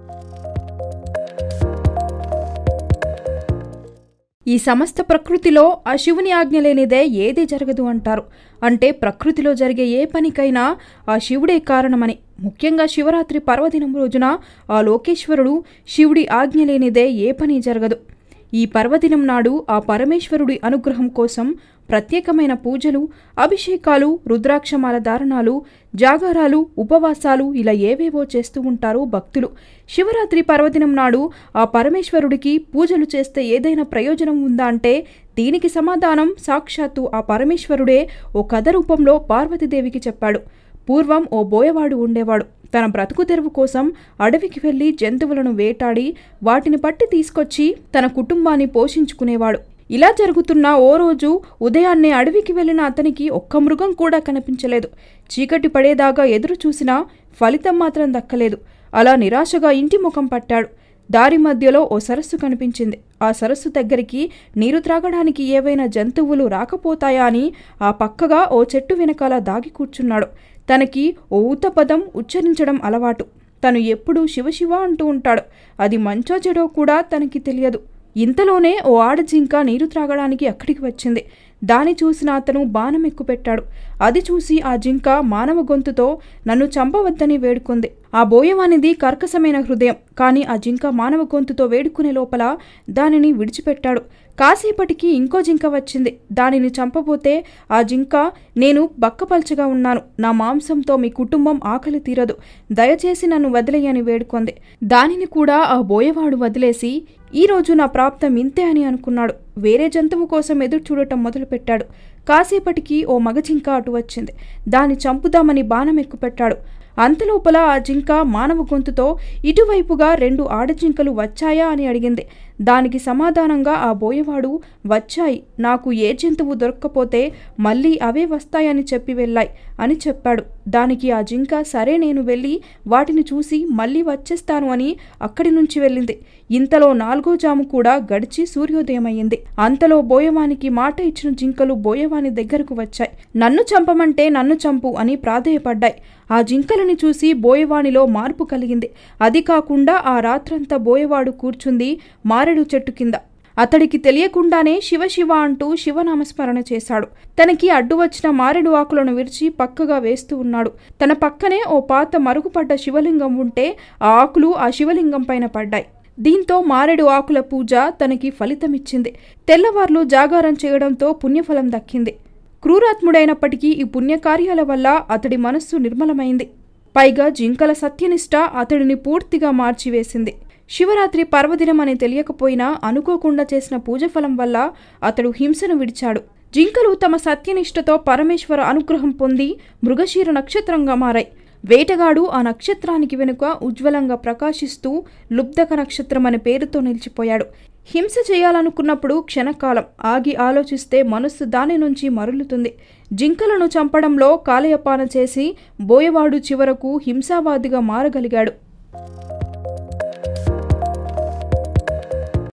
ఈ సమస్త ప్రకృతిలో ఆ శివుని ఆజ్ఞ లేనిదే ఏదీ జరగదు అంటారు అంటే ప్రకృతిలో జరిగే ఏ పనికైనా ఆ శివుడే కారణమని ముఖ్యంగా శివరాత్రి పర్వదినం రోజున ఆ లోకేశ్వరుడు శివుడి ఆజ్ఞ లేనిదే ఏ పని జరగదు ఈ పర్వదినం నాడు ఆ పరమేశ్వరుడి అనుగ్రహం కోసం ప్రత్యేకమైన పూజలు అభిషేకాలు రుద్రాక్షమాల దారణాలు జాగారాలు ఉపవాసాలు ఇలా ఏవేవో చేస్తూ ఉంటారు భక్తులు శివరాత్రి పర్వదినం నాడు ఆ పరమేశ్వరుడికి పూజలు చేస్తే ఏదైనా ప్రయోజనం ఉందా అంటే దీనికి సమాధానం సాక్షాత్తు ఆ పరమేశ్వరుడే ఓ కథ రూపంలో పార్వతీదేవికి చెప్పాడు పూర్వం ఓ బోయవాడు ఉండేవాడు తన బ్రతుకు తెరువు కోసం అడవికి వెళ్లి జంతువులను వేటాడి వాటిని పట్టి తీసుకొచ్చి తన కుటుంబాన్ని పోషించుకునేవాడు ఇలా జరుగుతున్న ఓ రోజు ఉదయాన్నే అడవికి వెళ్లిన అతనికి ఒక్క మృగం కూడా కనిపించలేదు చీకటి పడేదాకా ఎదురు చూసినా ఫలితం మాత్రం దక్కలేదు అలా నిరాశగా ఇంటి ముఖం పట్టాడు దారి మధ్యలో ఓ సరస్సు కనిపించింది ఆ సరస్సు దగ్గరికి నీరు త్రాగడానికి ఏవైనా జంతువులు రాకపోతాయా అని ఆ పక్కగా ఓ చెట్టు వెనకాల దాగి కూర్చున్నాడు తనకి ఓ ఊతపదం ఉచ్చరించడం అలవాటు తను ఎప్పుడూ శివశివ అంటూ ఉంటాడు అది మంచో చెడో కూడా తనకి తెలియదు ఇంతలోనే ఓ ఆడజింక నీరు త్రాగడానికి అక్కడికి వచ్చింది దాని చూసిన అతను బాణం ఎక్కుపెట్టాడు అది చూసి ఆ జింక మానవ గొంతుతో నన్ను చంపవద్దని వేడుకుంది ఆ బోయవానిది కర్కశమైన హృదయం కానీ ఆ జింక మానవ గొంతుతో వేడుకునే లోపల దానిని విడిచిపెట్టాడు కాసేపటికి ఇంకో జింక వచ్చింది దానిని చంపబోతే ఆ జింక నేను బక్కపల్చగా ఉన్నాను నా మాంసంతో మీ కుటుంబం ఆకలి తీరదు దయచేసి నన్ను వదిలేయని వేడుకొంది దానిని కూడా ఆ బోయవాడు వదిలేసి ఈ రోజు నా ప్రాప్తం ఇంతే అని అనుకున్నాడు వేరే జంతువు కోసం ఎదురు చూడటం మొదలుపెట్టాడు కాసేపటికి ఓ మగ జింక అటు వచ్చింది దాన్ని చంపుదామని బాణం ఎక్కుపెట్టాడు అంతలోపల ఆ జింక మానవ గొంతుతో ఇటువైపుగా రెండు ఆడజింకలు వచ్చాయా అని అడిగింది దానికి సమాధానంగా ఆ బోయవాడు వచ్చాయి నాకు ఏ జంతువు దొరక్కపోతే మళ్ళీ అవే వస్తాయని చెప్పి వెళ్ళాయి అని చెప్పాడు దానికి ఆ జింక సరే నేను వెళ్ళి వాటిని చూసి మళ్ళీ వచ్చేస్తాను అని అక్కడి నుంచి వెళ్ళింది ఇంతలో నాలుగో జాము కూడా గడిచి సూర్యోదయమయ్యింది అంతలో బోయవానికి మాట ఇచ్చిన జింకలు బోయవాని దగ్గరకు వచ్చాయి నన్ను చంపమంటే నన్ను చంపు అని ప్రాధేయపడ్డాయి ఆ జింకలని చూసి బోయవానిలో మార్పు కలిగింది అది కాకుండా ఆ రాత్రంతా బోయవాడు కూర్చుంది మారెడు చెట్టు కింద అతడికి తెలియకుండానే శివ శివ అంటూ శివనామస్మరణ చేశాడు తనకి అడ్డు వచ్చిన మారెడు ఆకులను విరిచి పక్కగా వేస్తూ ఉన్నాడు తన పక్కనే ఓ పాత మరుగుపడ్డ శివలింగం ఉంటే ఆ ఆకులు ఆ శివలింగం పైన పడ్డాయి దీంతో మారెడు ఆకుల పూజ తనకి ఫలితమిచ్చింది తెల్లవార్లు జాగారం చేయడంతో పుణ్యఫలం దక్కింది క్రూరాత్ముడైనప్పటికీ ఈ పుణ్యకార్యాల వల్ల అతడి మనస్సు నిర్మలమైంది పైగా జింకల సత్యనిష్ట అతడిని పూర్తిగా మార్చివేసింది శివరాత్రి పర్వదినం అని తెలియకపోయినా అనుకోకుండా చేసిన పూజఫలం వల్ల అతడు హింసను విడిచాడు జింకలు తమ సత్యనిష్టతో పరమేశ్వర అనుగ్రహం పొంది మృగశీర నక్షత్రంగా మారాయి వేటగాడు ఆ నక్షత్రానికి వెనుక ఉజ్వలంగా ప్రకాశిస్తూ లుబ్ధక నక్షత్రం అనే పేరుతో నిలిచిపోయాడు హింస చేయాలనుకున్నప్పుడు క్షణకాలం ఆగి ఆలోచిస్తే మనస్సు దాని నుంచి మరులుతుంది జింకలను చంపడంలో కాలయపాన చేసి బోయవాడు చివరకు హింసావాదిగా మారగలిగాడు